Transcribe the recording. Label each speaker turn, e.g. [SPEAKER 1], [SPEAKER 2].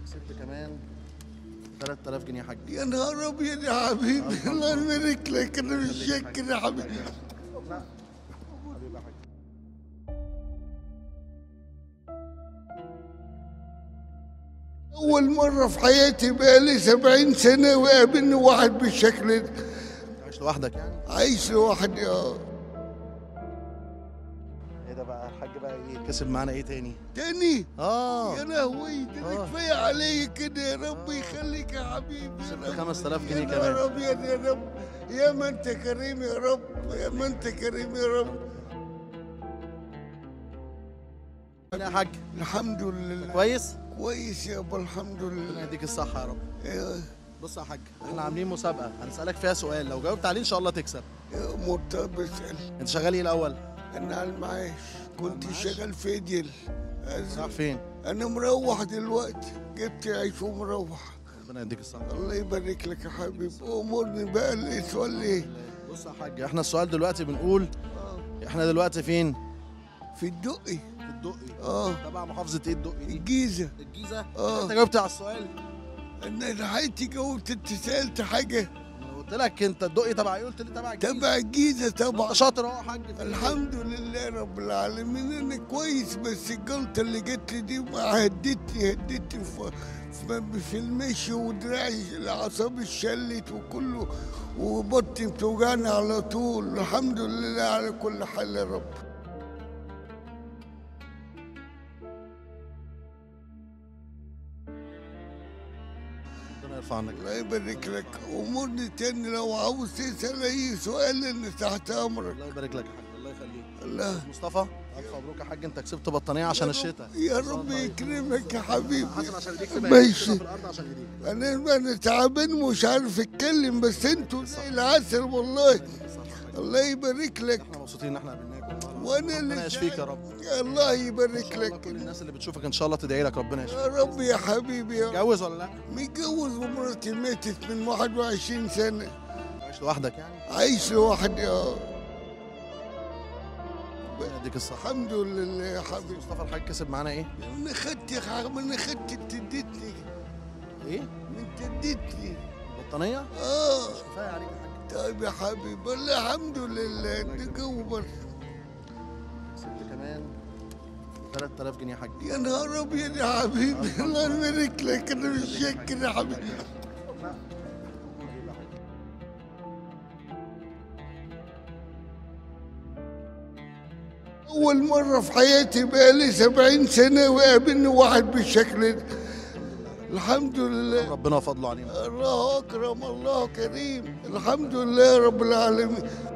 [SPEAKER 1] كسبت كمان 3000 جنيه يا حاج
[SPEAKER 2] يا نهار ابيض يا حبيبي الله يبارك لك انا مش شاكر يا حبيبي
[SPEAKER 1] حبيبي يا حاج
[SPEAKER 2] اول مره في حياتي بقالي سبعين سنه وقابلني واحد بالشكل ده
[SPEAKER 1] عايش لوحدك يعني
[SPEAKER 2] عايش لوحدي اه
[SPEAKER 1] ايه ده بقى الحاج بقى ايه كسب معانا ايه تاني
[SPEAKER 2] تاني
[SPEAKER 1] اه
[SPEAKER 2] يا لهوي ده
[SPEAKER 1] آه.
[SPEAKER 2] أنا كفايه عليا كده يا رب يخليك يا حبيبي يا
[SPEAKER 1] كسبت
[SPEAKER 2] رب.
[SPEAKER 1] 5000 جنيه
[SPEAKER 2] يا
[SPEAKER 1] كمان.
[SPEAKER 2] نهار ابيض يا رب يا ما انت كريم يا رب يا ما انت كريم يا رب
[SPEAKER 1] يا حاج
[SPEAKER 2] الحمد لله
[SPEAKER 1] كويس
[SPEAKER 2] كويس يابا الحمد
[SPEAKER 1] ربنا
[SPEAKER 2] لله
[SPEAKER 1] يديك الصحه يا رب
[SPEAKER 2] يا
[SPEAKER 1] بص يا حاج احنا عاملين مسابقه هنسالك فيها سؤال لو جاوبت عليه ان شاء الله تكسب
[SPEAKER 2] يا مرتضى اسال
[SPEAKER 1] انت شغال ايه الاول
[SPEAKER 2] انا على المعاش كنت شغال في ديل
[SPEAKER 1] رايح فين
[SPEAKER 2] انا مروح دلوقتي جبت عيش ومروح
[SPEAKER 1] ربنا يديك الصحه
[SPEAKER 2] الله يبارك لك يا حبيبي امرني بقى السؤال ايه
[SPEAKER 1] بص يا حاج احنا السؤال دلوقتي بنقول احنا دلوقتي فين
[SPEAKER 2] في الدقي
[SPEAKER 1] في الدقي
[SPEAKER 2] اه
[SPEAKER 1] تبع محافظه ايه الدقي دي
[SPEAKER 2] الجيزه
[SPEAKER 1] الجيزه
[SPEAKER 2] آه.
[SPEAKER 1] انت جاوبت على السؤال
[SPEAKER 2] انا لحقتي جاوبت انت سالت حاجه
[SPEAKER 1] انا قلت لك انت الدقي تبع ايه قلت لي تبع الجيزه
[SPEAKER 2] تبع الجيزه طبعا
[SPEAKER 1] انت شاطر اهو يا حاج في
[SPEAKER 2] الحمد لله رب العالمين انا كويس بس الجلطه اللي جت لي دي ما هدتني هدتني في في- في المشي ودراعي الاعصاب اتشلت وكله وبطني بتوجعني على طول الحمد لله على كل حال يا رب
[SPEAKER 1] ربنا يرفع عنك
[SPEAKER 2] الله يبارك لك امورني تاني لو عاوز تسال اي سؤال انا تحت امرك
[SPEAKER 1] الله يبارك لك يا حاج الله يخليك
[SPEAKER 2] الله
[SPEAKER 1] مصطفى الف مبروك يا حاج انت كسبت بطانيه عشان الشتاء
[SPEAKER 2] يا رب يكرمك يا حبيبي
[SPEAKER 1] حسن عشان ايديك
[SPEAKER 2] ماشي.
[SPEAKER 1] في الارض عشان ايديك
[SPEAKER 2] انا انا تعبان ومش عارف اتكلم بس انتوا زي العسل والله الله يبارك لك
[SPEAKER 1] احنا مبسوطين ان احنا قابلناك والله.
[SPEAKER 2] وانا
[SPEAKER 1] ربنا
[SPEAKER 2] اللي
[SPEAKER 1] يشفيك يا رب
[SPEAKER 2] الله
[SPEAKER 1] ان
[SPEAKER 2] يبارك
[SPEAKER 1] شاء الله
[SPEAKER 2] لك
[SPEAKER 1] كل الناس اللي بتشوفك ان شاء الله تدعي لك ربنا يشفيك
[SPEAKER 2] يا رب يا حبيبي يا رب.
[SPEAKER 1] متجوز ولا لا
[SPEAKER 2] متجوز ومراتي ماتت من 21 سنه
[SPEAKER 1] عايش لوحدك يعني
[SPEAKER 2] عايش لوحدي اه
[SPEAKER 1] ربنا يديك الصحه
[SPEAKER 2] الحمد لله يا حبيبي
[SPEAKER 1] مصطفى الحاج كسب معانا ايه
[SPEAKER 2] انا خدت يا حبيبي انا خدت انت اديتني
[SPEAKER 1] ايه
[SPEAKER 2] انت اديتني
[SPEAKER 1] بطانيه
[SPEAKER 2] اه
[SPEAKER 1] كفايه عليك يا حاج
[SPEAKER 2] طيب يا حبيبي والله الحمد لله انت جوبر
[SPEAKER 1] كسبت كمان 3000 جنيه يا حاج
[SPEAKER 2] يا نهار ابيض يا حبيبي الله يبارك لك انا مش شاكر يا حبيبي أول مرة في حياتي بقالي سبعين سنة وقابلني واحد بالشكل ده الحمد لله
[SPEAKER 1] ربنا فضله علينا
[SPEAKER 2] الله أكرم الله كريم الحمد لله رب العالمين